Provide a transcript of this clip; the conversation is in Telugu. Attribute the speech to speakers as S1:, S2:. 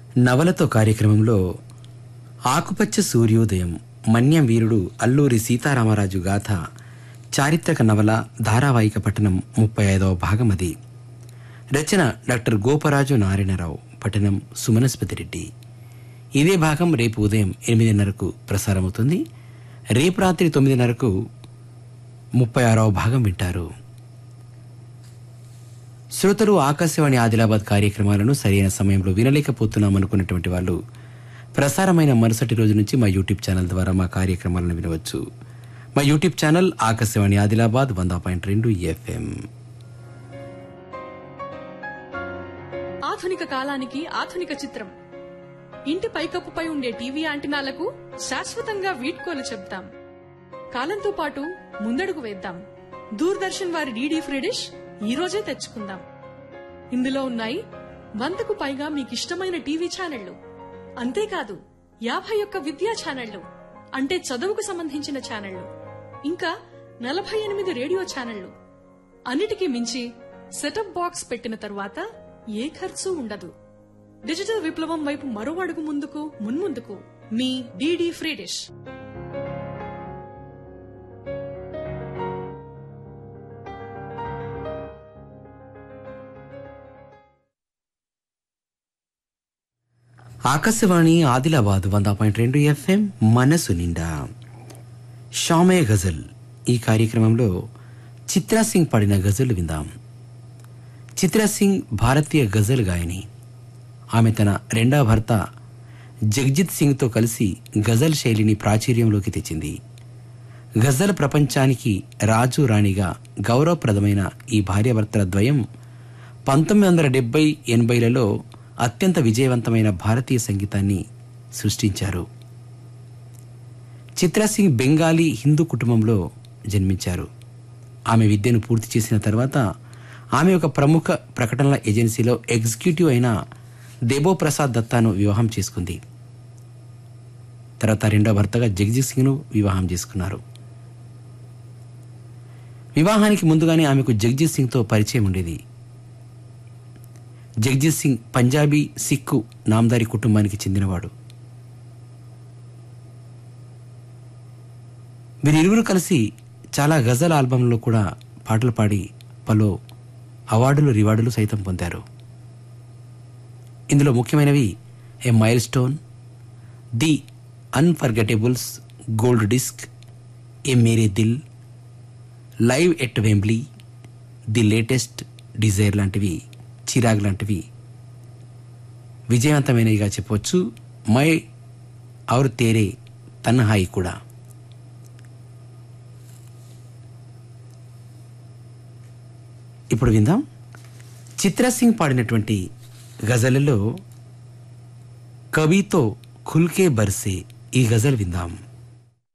S1: నవలతో కార్యక్రమంలో ఆకుపచ్చ సూర్యోదయం మన్యం వీరుడు అల్లూరి సీతారామరాజు గాథ చారిత్రక నవల ధారావాహిక పఠనం ముప్పై ఐదవ భాగం అది రచన డాక్టర్ గోపరాజు నారాయణరావు పఠనం సుమనస్పతి రెడ్డి ఇదే భాగం రేపు ఉదయం ఎనిమిదిన్నరకు ప్రసారమవుతుంది రేపు రాత్రి తొమ్మిదిన్నరకు ముప్పై ఆరవ భాగం వింటారు శ్రోతలు ఆకాశవాణి ఆదిలాబాద్ కార్యక్రమాలను సరైన సమయంలో వినలేకపోతున్నాం అనుకున్నటువంటి వాళ్ళు ప్రసారమైన మరుసటి రోజు నుంచి మా యూట్యూబ్ ఛానల్ ద్వారా మా కార్యక్రమాలను వినవచ్చు మా యూట్యూబ్ ఛానల్ ఆకాశవాణి ఆదిలాబాద్ వంద పాయింట్ రెండు ఎఫ్ఎం
S2: ఆధునిక కాలానికి ఆధునిక చిత్రం ఇంటి పైకప్పుపై ఉండే టీవీ యాంటినాలకు శాశ్వతంగా వీడ్కోలు చెప్తాం కాలంతో పాటు ముందడుగు వేద్దాం దూరదర్శన్ వారి డీడీ ఫ్రీ డిష్ ఈ రోజే తెచ్చుకుందాం ఇందులో ఉన్నాయి వందకు పైగా మీకిష్టమైన టీవీ ఛానళ్లు అంతేకాదు యాభై ఒక్క విద్యా ఛానళ్లు అంటే చదువుకు సంబంధించిన ఛానళ్లు ఇంకా నలభై ఎనిమిది రేడియో ఛానళ్లు అన్నిటికీ మించి సెటప్ బాక్స్ పెట్టిన తరువాత ఏ ఖర్చు ఉండదు డిజిటల్ విప్లవం వైపు మరో అడుగు ముందుకు మున్ముందుకు మీ DD free dish
S1: Akashvani Adilabad వంద పాయింట్ రెండు ఎఫ్ఎం మనసు నిండా షామే గజల్ ఈ కార్యక్రమంలో చిత్రా సింగ్ పాడిన గజల్ విందాం చిత్రా సింగ్ భారతీయ గజల్ గాయని ఆమె తన రెండవ భర్త జగ్జిత్ సింగ్తో కలిసి గజల్ శైలిని ప్రాచుర్యంలోకి తెచ్చింది గజల్ ప్రపంచానికి రాజు రాణిగా గౌరవప్రదమైన ఈ భార్యాభర్తల ద్వయం పంతొమ్మిది వందల డెబ్బై ఎనభైలలో అత్యంత విజయవంతమైన భారతీయ సంగీతాన్ని సృష్టించారు చిత్రా సింగ్ బెంగాలీ హిందూ కుటుంబంలో జన్మించారు ఆమె విద్యను పూర్తి చేసిన తర్వాత ఆమె ఒక ప్రముఖ ప్రకటనల ఏజెన్సీలో ఎగ్జిక్యూటివ్ అయిన దేబో ప్రసాద్ దత్తాను వివాహం చేసుకుంది తర్వాత రెండో భర్తగా జగజిత్ సింగ్ను వివాహం చేసుకున్నారు వివాహానికి ముందుగానే ఆమెకు జగజిత్ సింగ్తో పరిచయం ఉండేది జగజిత్ సింగ్ పంజాబీ సిక్కు నామ్దారి కుటుంబానికి చెందినవాడు వీరిరువురు కలిసి చాలా గజల్ ఆల్బంలో కూడా పాటలు పాడి పలు అవార్డులు రివార్డులు సైతం పొందారు ఇందులో ముఖ్యమైనవి a milestone the unforgettables gold disc Ae Mere Dil live at Wembley the latest desire లాంటివి చిరాగ్ లాంటివి విజయవంతమైనవిగా చెప్పవచ్చు మై ఔర్ తేరే తన్హాయి కూడా ఇప్పుడు విందాం చిత్రా సింగ్ పాడినటువంటి గజలలో కవితో ఖుల్కే బర్సే ఈ గజల్ విందాం